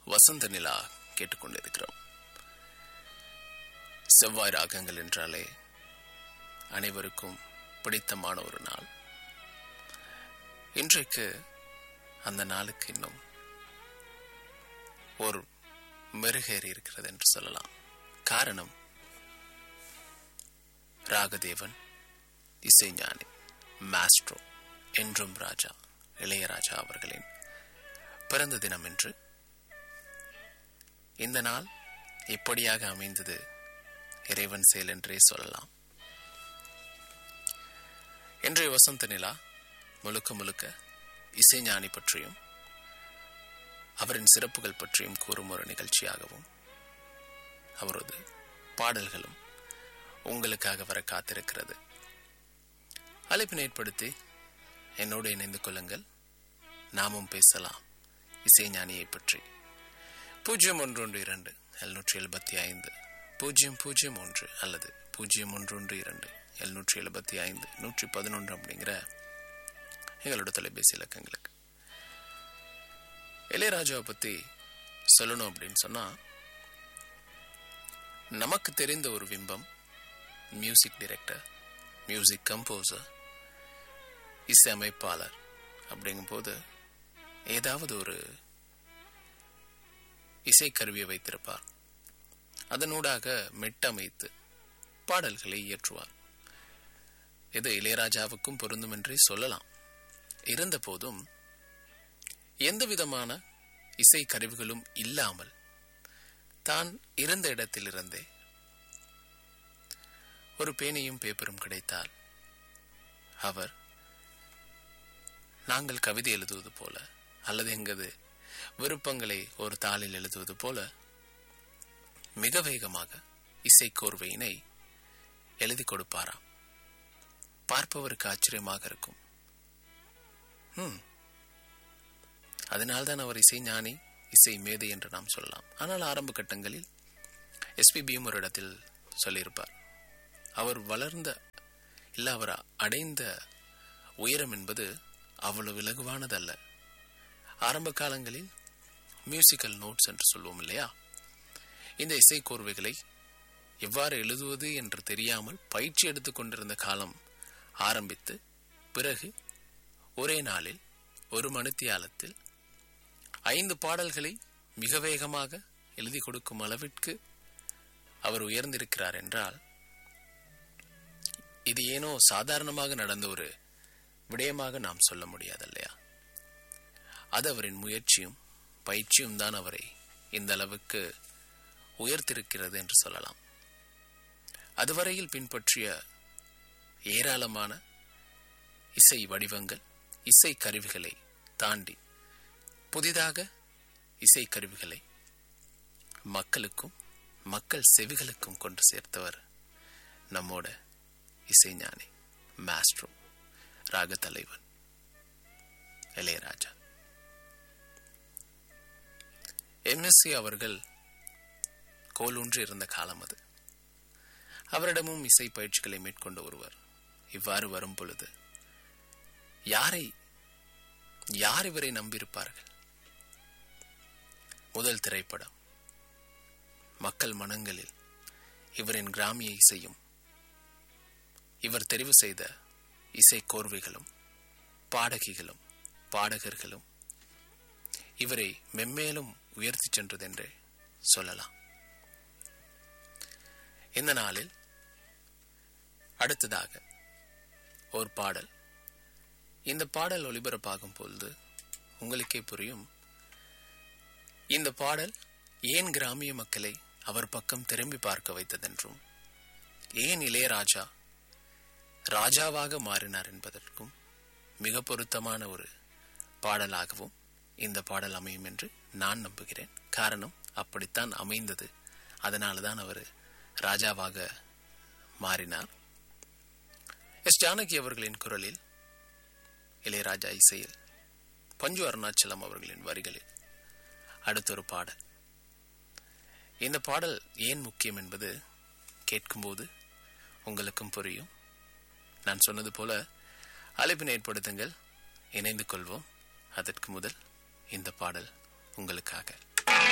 வசந்த நிலா கேட்டுக்கொண்டிருக்கிறோம் செவ்வாய் ராகங்கள் என்றாலே அனைவருக்கும் பிடித்தமான ஒரு நாள் இன்றைக்கு அந்த நாளுக்கு இன்னும் ஒரு மெருகேறி இருக்கிறது என்று சொல்லலாம் காரணம் ராகதேவன் இசைஞானி மாஸ்ட்ரோ என்றும் ராஜா இளையராஜா அவர்களின் பிறந்த தினம் என்று இந்த நாள் இப்படியாக அமைந்தது இறைவன் செயல் என்றே சொல்லலாம் இன்றைய வசந்த நிலா முழுக்க முழுக்க இசைஞானி பற்றியும் அவரின் சிறப்புகள் பற்றியும் கூறும் ஒரு நிகழ்ச்சியாகவும் அவரது பாடல்களும் உங்களுக்காக வர காத்திருக்கிறது அழைப்பினை ஏற்படுத்தி என்னோடு இணைந்து கொள்ளுங்கள் நாமும் பேசலாம் இசைஞானியை பற்றி பூஜ்ஜியம் ஒன்று ஒன்று இரண்டு எழுநூற்றி எழுபத்தி ஐந்து பூஜ்ஜியம் பூஜ்ஜியம் ஒன்று அல்லது பூஜ்ஜியம் ஒன்று ஒன்று இரண்டு எழுநூற்றி எழுபத்தி ஐந்து நூற்றி பதினொன்று அப்படிங்கிற எங்களோட தொலைபேசி இலக்கங்களுக்கு இளையராஜாவை பற்றி சொல்லணும் அப்படின்னு சொன்னால் நமக்கு தெரிந்த ஒரு பிம்பம் மியூசிக் டைரக்டர் மியூசிக் கம்போசர் இசையமைப்பாளர் அப்படிங்கும்போது ஏதாவது ஒரு இசைக்கருவியை வைத்திருப்பார் அதனூடாக மெட்டமைத்து பாடல்களை இயற்றுவார் இது இளையராஜாவுக்கும் பொருந்தும் என்றே சொல்லலாம் இருந்த போதும் எந்த விதமான இசை கருவிகளும் இல்லாமல் தான் இருந்த இடத்திலிருந்தே ஒரு பேனையும் பேப்பரும் கிடைத்தால் அவர் நாங்கள் கவிதை எழுதுவது போல அல்லது எங்கது விருப்பங்களை ஒரு தாளில் எழுதுவது போல மிக வேகமாக இசைக்கோர்வையினை எழுதி கொடுப்பாராம் பார்ப்பவருக்கு ஆச்சரியமாக இருக்கும் ம் அதனால்தான் அவர் இசை ஞானி இசை மேதை என்று நாம் சொல்லலாம் ஆனால் ஆரம்ப கட்டங்களில் எஸ்பிபியும் ஒரு இடத்தில் சொல்லியிருப்பார் அவர் வளர்ந்த இல்லை அவர் அடைந்த உயரம் என்பது அவ்வளவு இலகுவானதல்ல ஆரம்ப காலங்களில் மியூசிக்கல் நோட்ஸ் என்று சொல்லுவோம் இல்லையா இந்த இசைக்கோர்வைகளை எவ்வாறு எழுதுவது என்று தெரியாமல் பயிற்சி எடுத்துக் கொண்டிருந்த காலம் ஆரம்பித்து பிறகு ஒரே நாளில் ஒரு மணித்தியாலத்தில் ஐந்து பாடல்களை மிக வேகமாக எழுதி கொடுக்கும் அளவிற்கு அவர் உயர்ந்திருக்கிறார் என்றால் இது ஏனோ சாதாரணமாக நடந்த ஒரு விடயமாக நாம் சொல்ல முடியாது இல்லையா அது அவரின் முயற்சியும் பயிற்சியும் தான் அவரை இந்த அளவுக்கு உயர்த்திருக்கிறது என்று சொல்லலாம் அதுவரையில் பின்பற்றிய ஏராளமான இசை வடிவங்கள் இசை கருவிகளை தாண்டி புதிதாக இசை கருவிகளை மக்களுக்கும் மக்கள் செவிகளுக்கும் கொண்டு சேர்த்தவர் நம்மோட இசைஞானி மாஸ்ட்ரோ ராக தலைவன் இளையராஜா எம்எஸ்சி அவர்கள் கோலூன்றி இருந்த காலம் அது அவரிடமும் இசை பயிற்சிகளை மேற்கொண்ட ஒருவர் இவ்வாறு வரும் பொழுது யாரை யார் இவரை நம்பியிருப்பார்கள் முதல் திரைப்படம் மக்கள் மனங்களில் இவரின் கிராமிய இசையும் இவர் தெரிவு செய்த இசை கோர்வைகளும் பாடகிகளும் பாடகர்களும் இவரை மெம்மேலும் உயர்த்தி சென்றதென்றே சொல்லலாம் இந்த நாளில் அடுத்ததாக ஒரு பாடல் இந்த பாடல் ஒளிபரப்பாகும் பொழுது உங்களுக்கே புரியும் இந்த பாடல் ஏன் கிராமிய மக்களை அவர் பக்கம் திரும்பி பார்க்க வைத்ததென்றும் ஏன் இளையராஜா ராஜாவாக மாறினார் என்பதற்கும் மிக பொருத்தமான ஒரு பாடலாகவும் இந்த பாடல் அமையும் என்று நான் நம்புகிறேன் காரணம் அப்படித்தான் அமைந்தது அதனால தான் அவர் ராஜாவாக மாறினார் எஸ் ஜானகி அவர்களின் குரலில் இளையராஜா இசையில் பஞ்சு அருணாச்சலம் அவர்களின் வரிகளில் அடுத்தொரு பாடல் இந்த பாடல் ஏன் முக்கியம் என்பது கேட்கும்போது உங்களுக்கும் புரியும் நான் சொன்னது போல அழைப்பினை ஏற்படுத்துங்கள் இணைந்து கொள்வோம் அதற்கு முதல் இந்த பாடல் உங்களுக்காக